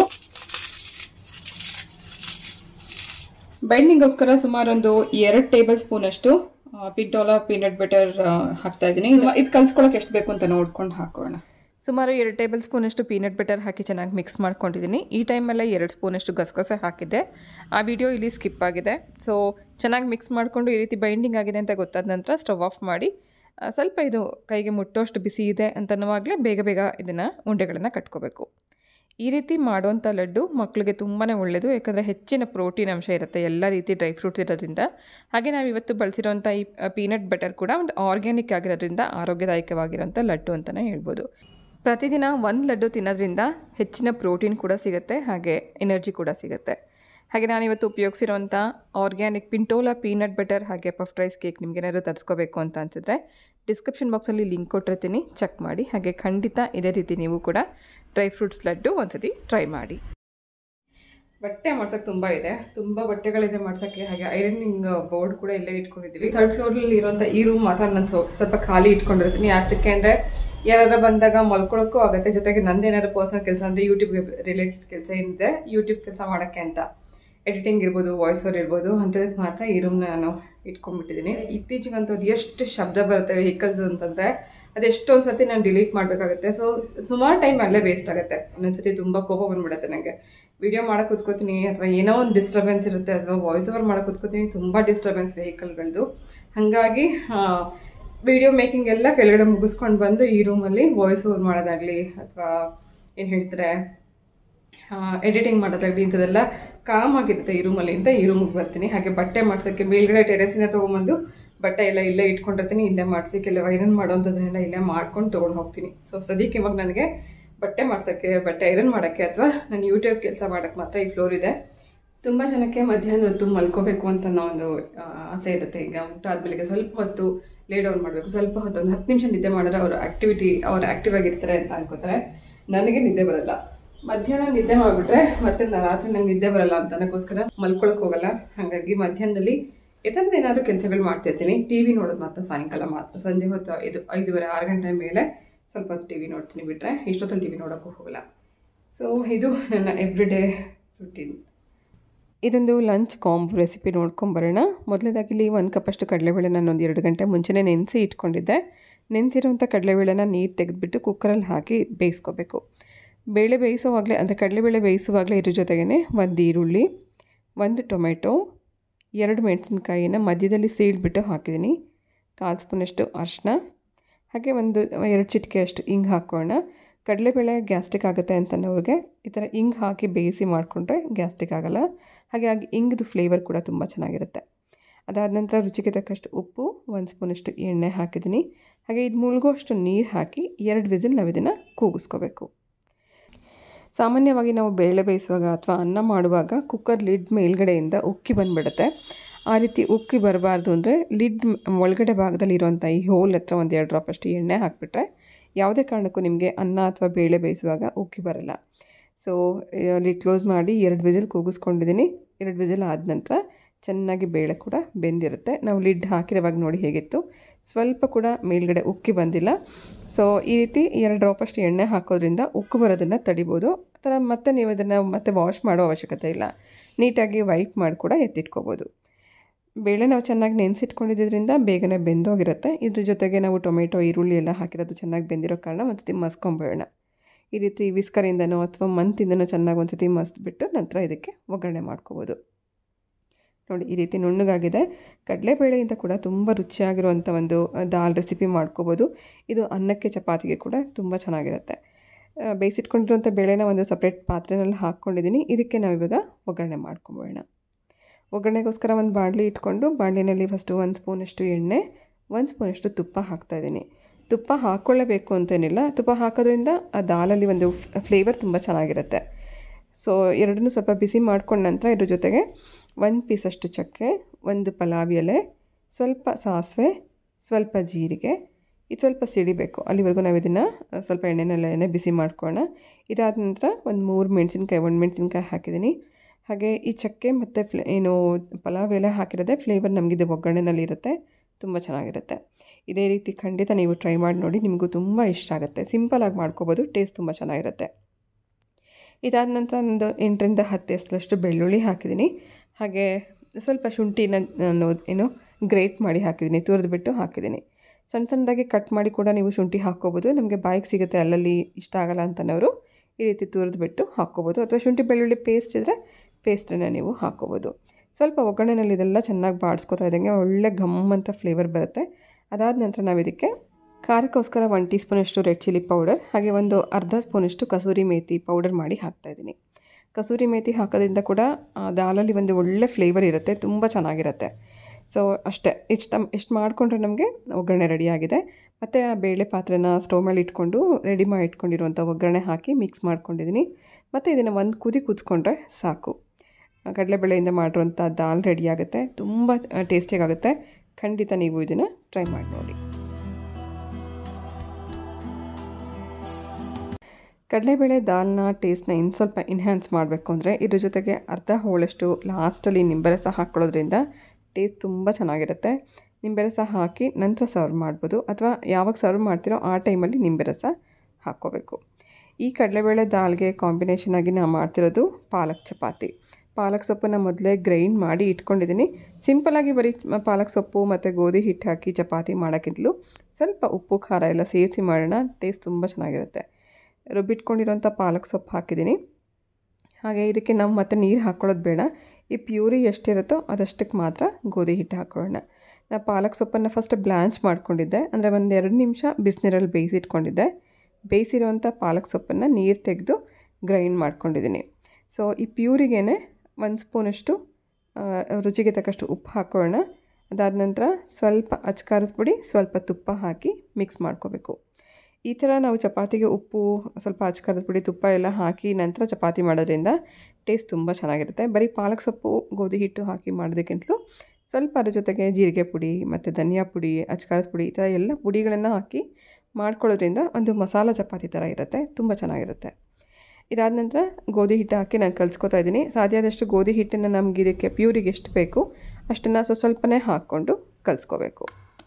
ಬೈಂಡಿಂಗ್ಗೋಸ್ಕರ ಸುಮಾರು ಒಂದು ಎರಡು ಟೇಬಲ್ ಸ್ಪೂನ್ ಅಷ್ಟು ಪಿಂಟೋಲಾ ಪೀನಟ್ ಬಟರ್ ಹಾಕ್ತಾ ಇದ್ದೀನಿ ಇದು ಕಲ್ಸ್ಕೊಳಕ್ಕೆ ಎಷ್ಟು ಬೇಕು ಅಂತ ನೋಡ್ಕೊಂಡು ಹಾಕೋಣ ಸುಮಾರು ಎರಡು ಟೇಬಲ್ ಸ್ಪೂನಷ್ಟು ಪೀನಟ್ ಬಟರ್ ಹಾಕಿ ಚೆನ್ನಾಗಿ ಮಿಕ್ಸ್ ಮಾಡ್ಕೊಂಡಿದ್ದೀನಿ ಈ ಟೈಮಲ್ಲೇ ಎರಡು ಸ್ಪೂನಷ್ಟು ಗಸಗಸೆ ಹಾಕಿದ್ದೆ ಆ ವಿಡಿಯೋ ಇಲ್ಲಿ ಸ್ಕಿಪ್ ಆಗಿದೆ ಸೊ ಚೆನ್ನಾಗಿ ಮಿಕ್ಸ್ ಮಾಡಿಕೊಂಡು ಈ ರೀತಿ ಬೈಂಡಿಂಗ್ ಆಗಿದೆ ಅಂತ ಗೊತ್ತಾದ ನಂತರ ಸ್ಟವ್ ಆಫ್ ಮಾಡಿ ಸ್ವಲ್ಪ ಇದು ಕೈಗೆ ಮುಟ್ಟೋಷ್ಟು ಬಿಸಿ ಇದೆ ಅಂತನ್ನುವಾಗಲೇ ಬೇಗ ಬೇಗ ಇದನ್ನು ಉಂಡೆಗಳನ್ನು ಕಟ್ಕೋಬೇಕು ಈ ರೀತಿ ಮಾಡೋಂಥ ಲಡ್ಡು ಮಕ್ಕಳಿಗೆ ತುಂಬಾ ಒಳ್ಳೆಯದು ಯಾಕಂದರೆ ಹೆಚ್ಚಿನ ಪ್ರೋಟೀನ್ ಅಂಶ ಇರುತ್ತೆ ಎಲ್ಲ ರೀತಿ ಡ್ರೈ ಫ್ರೂಟ್ಸ್ ಇರೋದ್ರಿಂದ ಹಾಗೆ ನಾವು ಇವತ್ತು ಬಳಸಿರೋಂಥ ಈ ಪೀನಟ್ ಬಟರ್ ಕೂಡ ಒಂದು ಆರ್ಗ್ಯಾನಿಕ್ ಆಗಿರೋದ್ರಿಂದ ಆರೋಗ್ಯದಾಯಕವಾಗಿರೋಂಥ ಲಡ್ಡು ಅಂತಲೇ ಹೇಳ್ಬೋದು ಪ್ರತಿದಿನ ಒಂದು ಲಡ್ಡು ತಿನ್ನೋದ್ರಿಂದ ಹೆಚ್ಚಿನ ಪ್ರೋಟೀನ್ ಕೂಡ ಸಿಗುತ್ತೆ ಹಾಗೆ ಎನರ್ಜಿ ಕೂಡ ಸಿಗುತ್ತೆ ಹಾಗೆ ನಾನು ಇವತ್ತು ಉಪಯೋಗಿಸಿರೋಂಥ ಆರ್ಗ್ಯಾನಿಕ್ ಪಿಂಟೋಲಾ ಪೀನಟ್ ಬಟರ್ ಹಾಗೆ ಪಫ್ ರೈಸ್ ಕೇಕ್ ನಿಮಗೇನಾದ್ರು ತರಿಸ್ಕೋಬೇಕು ಅಂತ ಅನಿಸಿದ್ರೆ ಡಿಸ್ಕ್ರಿಪ್ಷನ್ ಬಾಕ್ಸಲ್ಲಿ ಲಿಂಕ್ ಕೊಟ್ಟಿರ್ತೀನಿ ಚೆಕ್ ಮಾಡಿ ಹಾಗೆ ಖಂಡಿತ ಇದೇ ರೀತಿ ನೀವು ಕೂಡ ಡ್ರೈ ಫ್ರೂಟ್ಸ್ ಲಡ್ಡು ಒಂದ್ಸತಿ ಟ್ರೈ ಮಾಡಿ ಬಟ್ಟೆ ಮಾಡ್ಸೋಕೆ ತುಂಬ ಇದೆ ತುಂಬ ಬಟ್ಟೆಗಳಿದೆ ಮಾಡ್ಸೋಕ್ಕೆ ಹಾಗೆ ಐರನಿಂಗ್ ಬೋರ್ಡ್ ಕೂಡ ಇಲ್ಲೇ ಇಟ್ಕೊಂಡಿದ್ದೀವಿ ಥರ್ಡ್ ಫ್ಲೋರಲ್ಲಿ ಇರುವಂಥ ಈ ರೂಮ್ ಮಾತ್ರ ನಾನು ಸ್ವಲ್ಪ ಖಾಲಿ ಇಟ್ಕೊಂಡಿರ್ತೀನಿ ಯಾಕೆ ಅಂದರೆ ಯಾರು ಬಂದಾಗ ಮಲ್ಕೊಳ್ಳೋಕ್ಕೂ ಆಗುತ್ತೆ ಜೊತೆಗೆ ನಂದೇನಾದ್ರು ಪರ್ಸನಲ್ ಕೆಲಸ ಅಂದರೆ ಯೂಟ್ಯೂಬ್ಗೆ ರಿಲೇಟೆಡ್ ಕೆಲಸ ಏನಿದೆ ಯೂಟ್ಯೂಬ್ ಕೆಲಸ ಮಾಡೋಕ್ಕೆ ಅಂತ ಎಡಿಟಿಂಗ್ ಇರ್ಬೋದು ವಾಯ್ಸ್ ಓವರ್ ಇರ್ಬೋದು ಅಂಥದಕ್ಕೆ ಮಾತ್ರ ಈ ರೂಮ್ನ ನಾನು ಇಟ್ಕೊಂಡ್ಬಿಟ್ಟಿದ್ದೀನಿ ಇತ್ತೀಚೆಗಂತೂ ಅದು ಎಷ್ಟು ಶಬ್ದ ಬರುತ್ತೆ ವೆಹಿಕಲ್ಸ್ ಅಂತಂದರೆ ಅದು ಎಷ್ಟೊಂದು ಸರ್ತಿ ನಾನು ಡಿಲೀಟ್ ಮಾಡಬೇಕಾಗುತ್ತೆ ಸೊ ಸುಮಾರು ಟೈಮ್ ಅಲ್ಲೇ ವೇಸ್ಟ್ ಆಗುತ್ತೆ ಒಂದೊಂದ್ಸತಿ ತುಂಬ ಕೋಪ ಬಂದ್ಬಿಡುತ್ತೆ ನನಗೆ ವಿಡಿಯೋ ಮಾಡೋಕೆ ಕೂತ್ಕೋತೀನಿ ಅಥವಾ ಏನೋ ಒಂದು ಡಿಸ್ಟರ್ಬೆನ್ಸ್ ಇರುತ್ತೆ ಅಥವಾ ವಾಯ್ಸ್ ಓವರ್ ಮಾಡೋಕೆ ಕೂತ್ಕೋತೀನಿ ತುಂಬ ಡಿಸ್ಟರ್ಬೆನ್ಸ್ ವೆಹಿಕಲ್ಗಳದ್ದು ಹಾಗಾಗಿ ವಿಡಿಯೋ ಮೇಕಿಂಗ್ ಎಲ್ಲ ಕೆಳಗಡೆ ಮುಗಿಸ್ಕೊಂಡು ಬಂದು ಈ ರೂಮಲ್ಲಿ ವಾಯ್ಸ್ ಓವರ್ ಮಾಡೋದಾಗಲಿ ಅಥವಾ ಏನು ಹೇಳ್ತಾರೆ ಎಡಿಟಿಂಗ್ ಮಾಡೋದಾಗಲಿ ಇಂಥದ್ದೆಲ್ಲ ಕಾಮ್ ಆಗಿರುತ್ತೆ ಈ ರೂಮಲ್ಲಿ ಅಂತ ಈ ರೂಮಿಗೆ ಬರ್ತೀನಿ ಹಾಗೆ ಬಟ್ಟೆ ಮಾಡ್ಸೋಕ್ಕೆ ಮೇಲ್ಗಡೆ ಟೆರೆಸಿನ ತೊಗೊಂಬಂದು ಬಟ್ಟೆ ಎಲ್ಲ ಇಲ್ಲೇ ಇಟ್ಕೊಂಡಿರ್ತೀನಿ ಇಲ್ಲೇ ಮಾಡಿಸಿ ಕೆಲವು ಐರನ್ ಮಾಡೋವಂಥದ್ದನ್ನೆಲ್ಲ ಇಲ್ಲೇ ಮಾಡ್ಕೊಂಡು ತೊಗೊಂಡು ಹೋಗ್ತೀನಿ ಸೊ ಸದ್ಯಕ್ಕೆ ಇವಾಗ ನನಗೆ ಬಟ್ಟೆ ಮಾಡ್ಸೋಕ್ಕೆ ಬಟ್ಟೆ ಐರನ್ ಮಾಡೋಕ್ಕೆ ಅಥವಾ ನಾನು ಯೂಟ್ಯೂಬ್ ಕೆಲಸ ಮಾಡೋಕ್ಕೆ ಮಾತ್ರ ಈ ಫ್ಲೋರ್ ಇದೆ ತುಂಬ ಜನಕ್ಕೆ ಮಧ್ಯಾಹ್ನ ಹೊತ್ತು ಮಲ್ಕೋಬೇಕು ಅಂತ ಅನ್ನೋ ಒಂದು ಆ, ಆಸೆ ಇರುತ್ತೆ ಈಗ ಊಟ ಆದಮೇಲೆ ಸ್ವಲ್ಪ ಹೊತ್ತು ಲೇ ಡೌನ್ ಮಾಡಬೇಕು ಸ್ವಲ್ಪ ಹೊತ್ತು ಒಂದು ಹತ್ತು ನಿಮಿಷ ನಿದ್ದೆ ಮಾಡಿದ್ರೆ ಅವರು ಆ್ಯಕ್ಟಿವಿಟಿ ಅವ್ರು ಆ್ಯಕ್ಟಿವ್ ಆಗಿರ್ತಾರೆ ಅಂತ ಅನ್ಕೋತಾರೆ ನನಗೆ ನಿದ್ದೆ ಬರಲ್ಲ ಮಧ್ಯಾಹ್ನ ನಿದ್ದೆ ಮಾಡಿಬಿಟ್ರೆ ಮತ್ತೆ ನಾ ರಾತ್ರಿ ನಂಗೆ ನಿದ್ದೆ ಬರಲ್ಲ ಅಂತ ಅನ್ನೋಕ್ಕೋಸ್ಕರ ಮಲ್ಕೊಳಕ್ಕೆ ಹೋಗಲ್ಲ ಹಾಗಾಗಿ ಮಧ್ಯಾಹ್ನದಲ್ಲಿ ಈ ಥರದ್ದು ಏನಾದರೂ ಕೆಲಸಗಳು ಮಾಡ್ತಿರ್ತೀನಿ ಟಿ ವಿ ನೋಡೋದು ಮಾತ್ರ ಸಾಯಂಕಾಲ ಮಾತ್ರ ಸಂಜೆ ಹೊತ್ತು ಐದು ಐದೂವರೆ ಆರು ಗಂಟೆ ಮೇಲೆ ಸ್ವಲ್ಪ ಹೊತ್ತು ಟಿ ವಿ ನೋಡ್ತೀನಿ ಬಿಟ್ಟರೆ ಇಷ್ಟೊತ್ತಲ್ಲಿ ಟಿ ವಿ ನೋಡೋಕ್ಕೂ ಹೋಗಲ್ಲ ಸೊ ಇದು ನನ್ನ ಎವ್ರಿ ಡೇ ರುಟೀನ್ ಇದೊಂದು ಲಂಚ್ ಕಾಂಬ್ ರೆಸಿಪಿ ನೋಡ್ಕೊಂಬರೋಣ ಮೊದಲನೇದಾಗಿ ಇಲ್ಲಿ ಒಂದು ಕಪ್ಪಷ್ಟು ಕಡಲೆಬೇಳೆ ನಾನು ಒಂದು ಎರಡು ಗಂಟೆ ಮುಂಚೆನೇ ನೆನೆಸಿ ಇಟ್ಕೊಂಡಿದ್ದೆ ನೆನೆಸಿರೋಂಥ ಕಡಲೆಬೇಳೆನ ನೀರು ತೆಗೆದುಬಿಟ್ಟು ಕುಕ್ಕರಲ್ಲಿ ಹಾಕಿ ಬೇಯಿಸ್ಕೋಬೇಕು ಬೇಳೆ ಬೇಯಿಸೋವಾಗಲೇ ಅಂದರೆ ಕಡಲೆಬೇಳೆ ಬೇಯಿಸುವಾಗಲೇ ಇದ್ರ ಜೊತೆಗೇ ಒಂದು ಈರುಳ್ಳಿ ಒಂದು ಟೊಮೆಟೊ ಎರಡು ಮೆಣಸಿನ್ಕಾಯಿನ ಮಧ್ಯದಲ್ಲಿ ಸೀಳ್ಬಿಟ್ಟು ಹಾಕಿದ್ದೀನಿ ಕಾಲು ಸ್ಪೂನಷ್ಟು ಅರಿಶಿನ ಹಾಗೆ ಒಂದು ಎರಡು ಚಿಟಿಕೆಯಷ್ಟು ಹಿಂಗೆ ಹಾಕೋಣ ಕಡಲೆಬೇಳೆ ಗ್ಯಾಸ್ಟ್ರಿಕ್ ಆಗುತ್ತೆ ಅಂತನವ್ರಿಗೆ ಈ ಥರ ಹಿಂಗೆ ಹಾಕಿ ಬೇಯಿಸಿ ಮಾಡಿಕೊಂಡ್ರೆ ಗ್ಯಾಸ್ಟ್ರಿಕ್ ಆಗೋಲ್ಲ ಹಾಗೆ ಆಗಿ ಹಿಂಗ್ದು ಫ್ಲೇವರ್ ಕೂಡ ತುಂಬ ಚೆನ್ನಾಗಿರುತ್ತೆ ಅದಾದ ನಂತರ ರುಚಿಗೆ ತಕ್ಕಷ್ಟು ಉಪ್ಪು ಒಂದು ಸ್ಪೂನಷ್ಟು ಎಣ್ಣೆ ಹಾಕಿದ್ದೀನಿ ಹಾಗೆ ಇದು ಮುಳುಗೋಷ್ಟು ನೀರು ಹಾಕಿ ಎರಡು ವಿಸಿಲ್ ನಾವು ಇದನ್ನು ಕೂಗಿಸ್ಕೋಬೇಕು ಸಾಮಾನ್ಯವಾಗಿ ನಾವು ಬೇಳೆ ಬೇಯಿಸುವಾಗ ಅಥವಾ ಅನ್ನ ಮಾಡುವಾಗ ಕುಕ್ಕರ್ ಲಿಡ್ ಮೇಲ್ಗಡೆಯಿಂದ ಉಕ್ಕಿ ಬಂದುಬಿಡುತ್ತೆ ಆ ರೀತಿ ಉಕ್ಕಿ ಬರಬಾರ್ದು ಅಂದರೆ ಲಿಡ್ ಒಳಗಡೆ ಭಾಗದಲ್ಲಿ ಇರುವಂಥ ಈ ಹೋಲ್ ಹತ್ರ ಒಂದು ಎರಡು ಡ್ರಾಪ್ ಅಷ್ಟು ಎಣ್ಣೆ ಹಾಕಿಬಿಟ್ರೆ ಯಾವುದೇ ಕಾರಣಕ್ಕೂ ನಿಮಗೆ ಅನ್ನ ಅಥವಾ ಬೇಳೆ ಬೇಯಿಸುವಾಗ ಉಕ್ಕಿ ಬರಲ್ಲ ಸೊ ಲಿಡ್ ಕ್ಲೋಸ್ ಮಾಡಿ ಎರಡು ವಿಸಿಲ್ ಕೂಗಿಸ್ಕೊಂಡಿದ್ದೀನಿ ಎರಡು ವಿಸಿಲ್ ಆದ ನಂತರ ಚೆನ್ನಾಗಿ ಬೇಳೆ ಕೂಡ ಬೆಂದಿರುತ್ತೆ ನಾವು ಲಿಡ್ ಹಾಕಿರೋವಾಗ ನೋಡಿ ಹೇಗಿತ್ತು ಸ್ವಲ್ಪ ಕೂಡ ಮೇಲ್ಗಡೆ ಉಕ್ಕಿ ಬಂದಿಲ್ಲ ಸೊ ಈ ರೀತಿ ಎರಡು ಡ್ರಾಪಷ್ಟು ಎಣ್ಣೆ ಹಾಕೋದ್ರಿಂದ ಉಕ್ಕು ಬರೋದನ್ನು ತಡಿಬೋದು ಆ ಥರ ಮತ್ತೆ ನೀವು ಇದನ್ನು ಮತ್ತೆ ವಾಶ್ ಮಾಡೋ ಅವಶ್ಯಕತೆ ಇಲ್ಲ ನೀಟಾಗಿ ವೈಪ್ ಮಾಡಿ ಕೂಡ ಎತ್ತಿಟ್ಕೋಬೋದು ಬೇಳೆ ನಾವು ಚೆನ್ನಾಗಿ ನೆನೆಸಿಟ್ಕೊಂಡಿದ್ದರಿಂದ ಬೇಗನೆ ಬೆಂದೋಗಿರುತ್ತೆ ಇದ್ರ ಜೊತೆಗೆ ನಾವು ಟೊಮೆಟೊ ಈರುಳ್ಳಿ ಎಲ್ಲ ಹಾಕಿರೋದು ಚೆನ್ನಾಗಿ ಬೆಂದಿರೋ ಕಾರಣ ಒಂದು ಸತಿ ಮಸ್ಕೊಂಬೇಡ ಈ ರೀತಿ ವಿಸ್ಕರಿಂದನೋ ಅಥವಾ ಮಂತಿಂದನೋ ಚೆನ್ನಾಗಿ ಒಂದು ಸತಿ ಮಸ್ಬಿಟ್ಟು ನಂತರ ಇದಕ್ಕೆ ಒಗ್ಗರಣೆ ಮಾಡ್ಕೋಬೋದು ನೋಡಿ ಈ ರೀತಿ ನುಣ್ಣಗಾಗಿದೆ ಕಡಲೆಬೇಳೆಯಿಂದ ಕೂಡ ತುಂಬ ರುಚಿಯಾಗಿರುವಂಥ ಒಂದು ದಾಲ್ ರೆಸಿಪಿ ಮಾಡ್ಕೋಬೋದು ಇದು ಅನ್ನಕ್ಕೆ ಚಪಾತಿಗೆ ಕೂಡ ತುಂಬ ಚೆನ್ನಾಗಿರುತ್ತೆ ಆ, ಬೇಯಿಸಿಟ್ಕೊಂಡಿರುವಂಥ ಬೇಳೆನ ಒಂದು ಸಪ್ರೇಟ್ ಪಾತ್ರೆನಲ್ಲಿ ಹಾಕ್ಕೊಂಡಿದ್ದೀನಿ ಇದಕ್ಕೆ ನಾವಿವಾಗ ಒಗ್ಗರಣೆ ಮಾಡ್ಕೊಂಬೋಣ ಒಗ್ಗರಣೆಗೋಸ್ಕರ ಒಂದು ಬಾಣಲಿ ಇಟ್ಕೊಂಡು ಬಾಣಲಿನಲ್ಲಿ ಫಸ್ಟು ಒಂದು ಸ್ಪೂನಷ್ಟು ಎಣ್ಣೆ ಒಂದು ಸ್ಪೂನಷ್ಟು ತುಪ್ಪ ಹಾಕ್ತಾಯಿದ್ದೀನಿ ತುಪ್ಪ ಹಾಕ್ಕೊಳ್ಳೇಬೇಕು ಅಂತೇನಿಲ್ಲ ತುಪ್ಪ ಹಾಕೋದ್ರಿಂದ ಆ ದಾಲಲ್ಲಿ ಒಂದು ಫ್ಲೇವರ್ ತುಂಬ ಚೆನ್ನಾಗಿರುತ್ತೆ ಸೊ ಎರಡನ್ನೂ ಸ್ವಲ್ಪ ಬಿಸಿ ಮಾಡ್ಕೊಂಡ ನಂತರ ಇದ್ರ ಜೊತೆಗೆ ಒಂದು ಪೀಸಷ್ಟು ಚಕ್ಕೆ ಒಂದು ಪಲಾವ್ ಎಲೆ ಸ್ವಲ್ಪ ಸಾಸಿವೆ ಸ್ವಲ್ಪ ಜೀರಿಗೆ ಇದು ಸ್ವಲ್ಪ ಸಿಡಿಬೇಕು ಅಲ್ಲಿವರೆಗೂ ನಾವು ಇದನ್ನು ಸ್ವಲ್ಪ ಎಣ್ಣೆನಲ್ಲೇ ಬಿಸಿ ಮಾಡ್ಕೊಳ್ಳೋಣ ಇದಾದ ನಂತರ ಒಂದು ಮೂರು ಮೆಣಸಿನ್ಕಾಯಿ ಒಂದು ಮೆಣಸಿನ್ಕಾಯಿ ಹಾಕಿದ್ದೀನಿ ಹಾಗೆ ಈ ಚಕ್ಕೆ ಮತ್ತು ಫ್ಲೇ ಏನು ಪಲಾವ್ ಎಲೆ ಹಾಕಿರೋದೇ ಫ್ಲೇವರ್ ನಮಗಿದು ಒಗ್ಗರಣೆನಲ್ಲಿ ಇರುತ್ತೆ ತುಂಬ ಚೆನ್ನಾಗಿರುತ್ತೆ ಇದೇ ರೀತಿ ಖಂಡಿತ ನೀವು ಟ್ರೈ ಮಾಡಿ ನೋಡಿ ನಿಮಗೂ ತುಂಬ ಇಷ್ಟ ಆಗುತ್ತೆ ಸಿಂಪಲಾಗಿ ಮಾಡ್ಕೋಬೋದು ಟೇಸ್ಟ್ ತುಂಬ ಚೆನ್ನಾಗಿರುತ್ತೆ ಇದಾದ ನಂತರ ಒಂದು ಎಂಟರಿಂದ ಹತ್ತು ಎಸಲಷ್ಟು ಬೆಳ್ಳುಳ್ಳಿ ಹಾಕಿದ್ದೀನಿ ಹಾಗೆ ಸ್ವಲ್ಪ ಶುಂಠಿನ ನಾನು ಏನು ಗ್ರೇಟ್ ಮಾಡಿ ಹಾಕಿದ್ದೀನಿ ತುರಿದ್ಬಿಟ್ಟು ಹಾಕಿದ್ದೀನಿ ಸಣ್ಣ ಸಣ್ಣದಾಗಿ ಕಟ್ ಮಾಡಿ ಕೂಡ ನೀವು ಶುಂಠಿ ಹಾಕ್ಕೋಬೋದು ನಮಗೆ ಬಾಯಿಗೆ ಸಿಗುತ್ತೆ ಅಲ್ಲಲ್ಲಿ ಇಷ್ಟ ಆಗಲ್ಲ ಅಂತನವರು ಈ ರೀತಿ ತುರಿದ್ಬಿಟ್ಟು ಹಾಕ್ಕೋಬೋದು ಅಥವಾ ಶುಂಠಿ ಬೆಳ್ಳುಳ್ಳಿ ಪೇಸ್ಟ್ ಇದ್ದರೆ ಪೇಸ್ಟನ್ನು ನೀವು ಹಾಕ್ಕೋಬೋದು ಸ್ವಲ್ಪ ಒಗ್ಗರಣೆನಲ್ಲಿ ಇದೆಲ್ಲ ಚೆನ್ನಾಗಿ ಬಾಡಿಸ್ಕೊತಾ ಇದ್ದಂಗೆ ಒಳ್ಳೆ ಘಮ್ ಅಂತ ಫ್ಲೇವರ್ ಬರುತ್ತೆ ಅದಾದ ನಂತರ ನಾವು ಇದಕ್ಕೆ ಖಾರಕ್ಕೋಸ್ಕರ ಒನ್ ಟೀ ಸ್ಪೂನಷ್ಟು ರೆಡ್ ಚಿಲ್ಲಿ ಪೌಡರ್ ಹಾಗೆ ಒಂದು ಅರ್ಧ ಸ್ಪೂನಷ್ಟು ಕಸೂರಿ ಮೇಥಿ ಪೌಡರ್ ಮಾಡಿ ಹಾಕ್ತಾಯಿದ್ದೀನಿ ಕಸೂರಿ ಮೇಥಿ ಹಾಕೋದ್ರಿಂದ ಕೂಡ ಆ ದಾಲಲ್ಲಿ ಒಂದು ಒಳ್ಳೆ ಫ್ಲೇವರ್ ಇರುತ್ತೆ ತುಂಬ ಚೆನ್ನಾಗಿರುತ್ತೆ ಸೊ ಅಷ್ಟೇ ಇಷ್ಟು ಇಷ್ಟು ಮಾಡಿಕೊಂಡ್ರೆ ನಮಗೆ ಒಗ್ಗರಣೆ ರೆಡಿಯಾಗಿದೆ ಮತ್ತು ಆ ಬೇಳೆ ಪಾತ್ರೆನ ಸ್ಟವ್ ಮೇಲೆ ಇಟ್ಕೊಂಡು ರೆಡಿ ಮಾಡಿ ಇಟ್ಕೊಂಡಿರುವಂಥ ಒಗ್ಗರಣೆ ಹಾಕಿ ಮಿಕ್ಸ್ ಮಾಡ್ಕೊಂಡಿದ್ದೀನಿ ಮತ್ತು ಇದನ್ನು ಒಂದು ಕುದಿ ಕುದಿಸ್ಕೊಂಡ್ರೆ ಸಾಕು ಕಡಲೆಬೇಳೆಯಿಂದ ಮಾಡಿರುವಂಥ ದಾಲ್ ರೆಡಿಯಾಗುತ್ತೆ ತುಂಬ ಟೇಸ್ಟಿಯಾಗುತ್ತೆ ಖಂಡಿತ ನೀವು ಇದನ್ನು ಟ್ರೈ ಮಾಡಿ ನೋಡಿ ಕಡಲೆಬೇಳೆ ದಾಲ್ನ ಟೇಸ್ಟ್ನ ಇನ್ನು ಸ್ವಲ್ಪ ಇನ್ಹ್ಯಾನ್ಸ್ ಮಾಡಬೇಕು ಅಂದರೆ ಇದ್ರ ಜೊತೆಗೆ ಅರ್ಧ ಹೋಳಷ್ಟು ಲಾಸ್ಟಲ್ಲಿ ನಿಂಬೆ ರಸ ಹಾಕ್ಕೊಳ್ಳೋದ್ರಿಂದ ಟೇಸ್ಟ್ ತುಂಬ ಚೆನ್ನಾಗಿರುತ್ತೆ ನಿಂಬೆ ರಸ ಹಾಕಿ ನಂತರ ಸರ್ವ್ ಮಾಡ್ಬೋದು ಅಥವಾ ಯಾವಾಗ ಸರ್ವ್ ಮಾಡ್ತೀರೋ ಆ ಟೈಮಲ್ಲಿ ನಿಂಬೆ ರಸ ಹಾಕ್ಕೋಬೇಕು ಈ ಕಡಲೆಬೇಳೆ ದಾಲ್ಗೆ ಕಾಂಬಿನೇಷನ್ ಆಗಿ ನಾನು ಮಾಡ್ತಿರೋದು ಪಾಲಕ್ ಚಪಾತಿ ಪಾಲಕ್ ಸೊಪ್ಪನ್ನು ಮೊದಲೇ ಗ್ರೈಂಡ್ ಮಾಡಿ ಇಟ್ಕೊಂಡಿದ್ದೀನಿ ಸಿಂಪಲಾಗಿ ಬರೀ ಪಾಲಕ್ ಸೊಪ್ಪು ಮತ್ತು ಗೋಧಿ ಹಿಟ್ಟು ಹಾಕಿ ಚಪಾತಿ ಮಾಡೋಕ್ಕಿಂತಲೂ ಸ್ವಲ್ಪ ಉಪ್ಪು ಖಾರ ಎಲ್ಲ ಸೇರಿಸಿ ಮಾಡೋಣ ಟೇಸ್ಟ್ ತುಂಬ ಚೆನ್ನಾಗಿರುತ್ತೆ ರುಬ್ಬಿಟ್ಕೊಂಡಿರೋಂಥ ಪಾಲಕ್ ಸೊಪ್ಪು ಹಾಕಿದ್ದೀನಿ ಹಾಗೆ ಇದಕ್ಕೆ ನಾವು ಮತ್ತೆ ನೀರು ಹಾಕ್ಕೊಳ್ಳೋದು ಬೇಡ ಈ ಪ್ಯೂರಿ ಎಷ್ಟಿರುತ್ತೋ ಅದಷ್ಟಕ್ಕೆ ಮಾತ್ರ ಗೋಧಿ ಹಿಟ್ಟು ಹಾಕ್ಕೊಳ್ಳೋಣ ನಾನು ಪಾಲಕ್ ಸೊಪ್ಪನ್ನು ಫಸ್ಟ್ ಬ್ಲ್ಯಾಂಚ್ ಮಾಡ್ಕೊಂಡಿದ್ದೆ ಅಂದರೆ ಒಂದು ಎರಡು ನಿಮಿಷ ಬಿಸಿನೀರಲ್ಲಿ ಬೇಯಿಸಿಟ್ಕೊಂಡಿದ್ದೆ ಬೇಯಿಸಿರೋಂಥ ಪಾಲಕ್ ಸೊಪ್ಪನ್ನು ನೀರು ತೆಗೆದು ಗ್ರೈಂಡ್ ಮಾಡ್ಕೊಂಡಿದ್ದೀನಿ ಸೊ ಈ ಪ್ಯೂರಿಗೇ ಒಂದು ಸ್ಪೂನಷ್ಟು ಆ, ರುಚಿಗೆ ತಕ್ಕಷ್ಟು ಉಪ್ಪು ಹಾಕೋಣ ಅದಾದ ನಂತರ ಸ್ವಲ್ಪ ಅಚ್ಕಾರದ ಪುಡಿ ಸ್ವಲ್ಪ ತುಪ್ಪ ಹಾಕಿ ಮಿಕ್ಸ್ ಮಾಡ್ಕೋಬೇಕು ಈ ಥರ ನಾವು ಚಪಾತಿಗೆ ಉಪ್ಪು ಸ್ವಲ್ಪ ಅಚ್ಕಾರದ ಪುಡಿ ತುಪ್ಪ ಎಲ್ಲ ಹಾಕಿ ನಂತರ ಚಪಾತಿ ಮಾಡೋದ್ರಿಂದ ಟೇಸ್ಟ್ ತುಂಬ ಚೆನ್ನಾಗಿರುತ್ತೆ ಬರೀ ಪಾಲಕ್ ಸೊಪ್ಪು ಗೋಧಿ ಹಿಟ್ಟು ಹಾಕಿ ಮಾಡೋದಕ್ಕಿಂತಲೂ ಸ್ವಲ್ಪ ಅದ್ರ ಜೊತೆಗೆ ಜೀರಿಗೆ ಪುಡಿ ಮತ್ತು ಧನಿಯಾ ಪುಡಿ ಅಚ್ಕಾರದ ಪುಡಿ ಈ ಥರ ಎಲ್ಲ ಪುಡಿಗಳನ್ನು ಹಾಕಿ ಮಾಡ್ಕೊಳ್ಳೋದ್ರಿಂದ ಒಂದು ಮಸಾಲ ಚಪಾತಿ ಥರ ಇರುತ್ತೆ ತುಂಬ ಚೆನ್ನಾಗಿರುತ್ತೆ ಇದಾದ ನಂತರ ಗೋಧಿ ಹಿಟ್ಟು ಹಾಕಿ ನಾನು ಕಲಿಸ್ಕೊತಾ ಇದ್ದೀನಿ ಸಾಧ್ಯ ಆದಷ್ಟು ಗೋಧಿ ಹಿಟ್ಟನ್ನು ನಮ್ಗೆ ಇದಕ್ಕೆ ಪ್ಯೂರಿಗೆ ಎಷ್ಟು ಬೇಕು ಅಷ್ಟನ್ನು ಸ್ವಲ್ಪ ಸ್ವಲ್ಪನೇ ಹಾಕ್ಕೊಂಡು ಕಲಿಸ್ಕೋಬೇಕು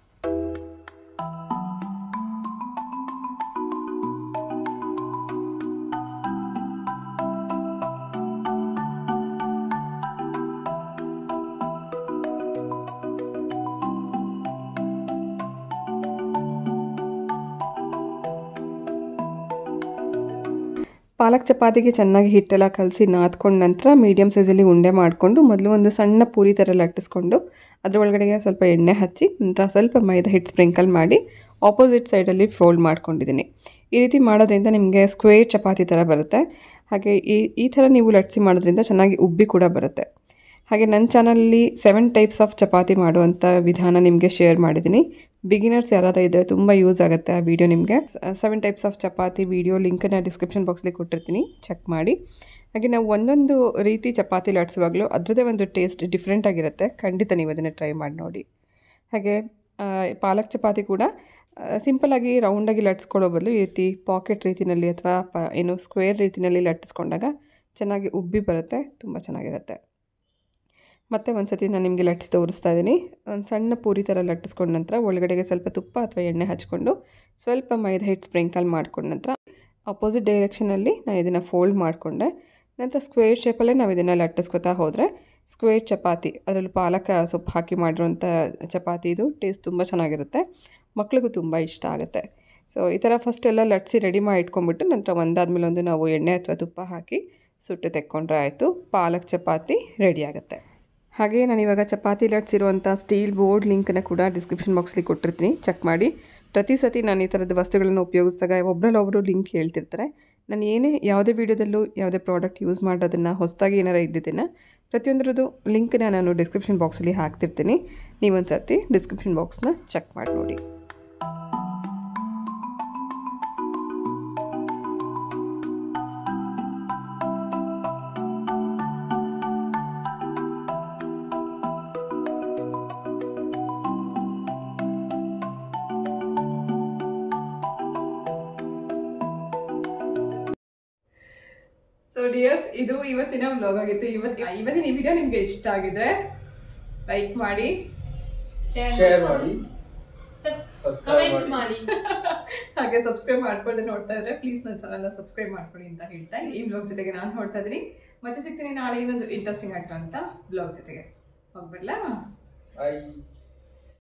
ಪಾಲಕ್ ಚಪಾತಿಗೆ ಚೆನ್ನಾಗಿ ಹಿಟ್ಟೆಲ್ಲ ಕಲಸಿ ನಾದ್ಕೊಂಡ ನಂತರ ಮೀಡಿಯಮ್ ಸೈಜಲ್ಲಿ ಉಂಡೆ ಮಾಡಿಕೊಂಡು ಮೊದಲು ಒಂದು ಸಣ್ಣ ಪೂರಿ ಥರ ಲಟ್ಟಿಸ್ಕೊಂಡು ಅದ್ರ ಒಳಗಡೆಗೆ ಸ್ವಲ್ಪ ಎಣ್ಣೆ ಹಚ್ಚಿ ನಂತರ ಸ್ವಲ್ಪ ಮೈದಾ ಹಿಟ್ಟು ಸ್ಪ್ರಿಂಕಲ್ ಮಾಡಿ ಆಪೋಸಿಟ್ ಸೈಡಲ್ಲಿ ಫೋಲ್ಡ್ ಮಾಡ್ಕೊಂಡಿದ್ದೀನಿ ಈ ರೀತಿ ಮಾಡೋದ್ರಿಂದ ನಿಮಗೆ ಸ್ಕ್ವೇರ್ ಚಪಾತಿ ಥರ ಬರುತ್ತೆ ಹಾಗೆ ಈ ಈ ಥರ ನೀವು ಲಟ್ಸಿ ಮಾಡೋದ್ರಿಂದ ಚೆನ್ನಾಗಿ ಉಬ್ಬಿ ಕೂಡ ಬರುತ್ತೆ ಹಾಗೆ ನನ್ನ ಚಾನಲಲ್ಲಿ ಸೆವೆನ್ ಟೈಪ್ಸ್ ಆಫ್ ಚಪಾತಿ ಮಾಡುವಂಥ ವಿಧಾನ ನಿಮಗೆ ಶೇರ್ ಮಾಡಿದ್ದೀನಿ ಬಿಗಿನರ್ಸ್ ಯಾರಾದ್ರೂ ಇದ್ದರೆ ತುಂಬ ಯೂಸ್ ಆಗುತ್ತೆ ಆ ವಿಡಿಯೋ ನಿಮಗೆ seven types of chapati video ಲಿಂಕನ್ನು ಡಿಸ್ಕ್ರಿಪ್ಷನ್ ಬಾಕ್ಸಲ್ಲಿ ಕೊಟ್ಟಿರ್ತೀನಿ ಚೆಕ್ ಮಾಡಿ ಹಾಗೆ ನಾವು ಒಂದೊಂದು ರೀತಿ ಚಪಾತಿ ಲಟ್ಸುವಾಗಲೂ ಅದರದ್ದೇ ಒಂದು ಟೇಸ್ಟ್ ಡಿಫ್ರೆಂಟ್ ಆಗಿರುತ್ತೆ ಖಂಡಿತ ನೀವು ಅದನ್ನು ಟ್ರೈ ಮಾಡಿ ನೋಡಿ ಹಾಗೆ ಆ, ಪಾಲಕ್ ಚಪಾತಿ ಕೂಡ ಸಿಂಪಲಾಗಿ ರೌಂಡಾಗಿ ಲಟ್ಸ್ಕೊಳ್ಳೋ ಬದಲು ಈ ರೀತಿ ಪಾಕೆಟ್ ರೀತಿಯಲ್ಲಿ ಅಥವಾ ಪ ಏನು ಸ್ಕ್ವೇರ್ ರೀತಿಯಲ್ಲಿ ಲಟ್ಟಿಸ್ಕೊಂಡಾಗ ಚೆನ್ನಾಗಿ ಉಬ್ಬಿ ಬರುತ್ತೆ ತುಂಬ ಚೆನ್ನಾಗಿರುತ್ತೆ ಮತ್ತೆ ಒಂದು ಸತಿ ನಾನು ನಿಮಗೆ ಲಟ್ಟಿಸಿ ತೋರಿಸ್ತಾ ಇದ್ದೀನಿ ಒಂದು ಸಣ್ಣ ಪೂರಿ ಥರ ಲಟ್ಟಿಸ್ಕೊಂಡ ನಂತರ ಒಳಗಡೆಗೆ ಸ್ವಲ್ಪ ತುಪ್ಪ ಅಥವಾ ಎಣ್ಣೆ ಹಚ್ಕೊಂಡು ಸ್ವಲ್ಪ ಮೈದಾ ಹಿಟ್ಟು ಸ್ಪ್ರಿಂಕಲ್ ಮಾಡ್ಕೊಂಡ ನಂತರ ಅಪೋಸಿಟ್ ಡೈರೆಕ್ಷನಲ್ಲಿ ನಾನು ಇದನ್ನು ಫೋಲ್ಡ್ ಮಾಡಿಕೊಂಡೆ ನಂತರ ಸ್ಕ್ವೇರ್ ಶೇಪಲ್ಲೇ ನಾವು ಇದನ್ನು ಲಟ್ಟಿಸ್ಕೊತಾ ಹೋದರೆ ಸ್ಕ್ವೇರ್ ಚಪಾತಿ ಅದರಲ್ಲಿ ಪಾಲಕ ಸೊಪ್ಪು ಹಾಕಿ ಮಾಡಿರೋಂಥ ಚಪಾತಿ ಇದು ಟೇಸ್ಟ್ ತುಂಬ ಚೆನ್ನಾಗಿರುತ್ತೆ ಮಕ್ಳಿಗೂ ತುಂಬ ಇಷ್ಟ ಆಗುತ್ತೆ ಸೊ ಈ ಥರ ಫಸ್ಟ್ ಎಲ್ಲ ಲಟ್ಸಿ ರೆಡಿ ಮಾಡಿ ಇಟ್ಕೊಂಡ್ಬಿಟ್ಟು ನಂತರ ಒಂದಾದ್ಮೇಲೆ ಒಂದು ನಾವು ಎಣ್ಣೆ ಅಥವಾ ತುಪ್ಪ ಹಾಕಿ ಸುಟ್ಟು ತೆಕ್ಕೊಂಡ್ರೆ ಆಯಿತು ಪಾಲಕ್ ಚಪಾತಿ ರೆಡಿ ಆಗುತ್ತೆ ಹಾಗೆ ನಾನು ಇವಾಗ ಚಪಾತಿ ಲಟ್ಸಿರುವಂಥ ಸ್ಟೀಲ್ ಬೋರ್ಡ್ ಲಿಂಕನ್ನು ಕೂಡ ಡಿಸ್ಕ್ರಿಪ್ಷನ್ ಬಾಕ್ಸಲ್ಲಿ ಕೊಟ್ಟಿರ್ತೀನಿ ಚೆಕ್ ಮಾಡಿ ಪ್ರತಿ ಸತಿ ನಾನು ಈ ಥರದ ವಸ್ತುಗಳನ್ನು ಉಪಯೋಗಿಸಿದಾಗ ಒಬ್ಬರಲ್ಲೊಬ್ಬರು ಲಿಂಕ್ ಹೇಳ್ತಿರ್ತಾರೆ ನಾನು ಏನೇ ಯಾವುದೇ ವೀಡಿಯೋದಲ್ಲೂ ಯಾವುದೇ ಪ್ರಾಡಕ್ಟ್ ಯೂಸ್ ಮಾಡೋದನ್ನು ಹೊಸದಾಗಿ ಏನಾರ ಇದ್ದಿದ್ದನ್ನು ಪ್ರತಿಯೊಂದರದ್ದು ಲಿಂಕ್ನ ನಾನು ಡಿಸ್ಕ್ರಿಪ್ಷನ್ ಬಾಕ್ಸಲ್ಲಿ ಹಾಕ್ತಿರ್ತೀನಿ ನೀವೊಂದು ಸರ್ತಿ ಡಿಸ್ಕ್ರಿಪ್ಷನ್ ಬಾಕ್ಸ್ನ ಚೆಕ್ ಮಾಡಿ ನೋಡಿ ಸೊ ಡಿಯರ್ಸ್ ಇದು ಇವತ್ತಿನ ವ್ಲಾಗ್ ಆಗಿತ್ತು ಇವತ್ತು ಇವತ್ತಿನ ಈ ವಿಡಿಯೋ ನಿಮಗೆ ಇಷ್ಟ ಆಗಿದ್ರೆ ಲೈಕ್ ಮಾಡಿ ಶೇರ್ ಮಾಡಿ ಸಬ್ಸ್ಕ್ರೈಬ್ ಕಮೆಂಟ್ ಮಾಡಿ ಮಾಡಿ ಹಾಗೆ ಸಬ್ಸ್ಕ್ರೈಬ್ ಮಾಡ್ಕೊಳ್ಳದೆ ನೋಡ್ತಾ ಇದ್ರೆ ಪ್ಲೀಸ್ ನನ್ನ ಚಾನಲ್ನ ಸಬ್ಸ್ಕ್ರೈಬ್ ಮಾಡ್ಕೊಳ್ಳಿ ಅಂತ ಹೇಳ್ತಾ ಈ ವ್ಲಾಗ್ ಜೊತೆಗೆ ನಾನು ನೋಡ್ತಾ ಇದ್ದೀನಿ ಮತ್ತೆ ಸಿಗ್ತೀನಿ ನಾಳೆ ಇನ್ನೊಂದು ಇಂಟ್ರೆಸ್ಟಿಂಗ್ ಆಗಿರೋಂಥ ವ್ಲಾಗ್ ಜೊತೆಗೆ ಹೋಗ್ಬಿಡ್ಲಾ ಬಾಯ್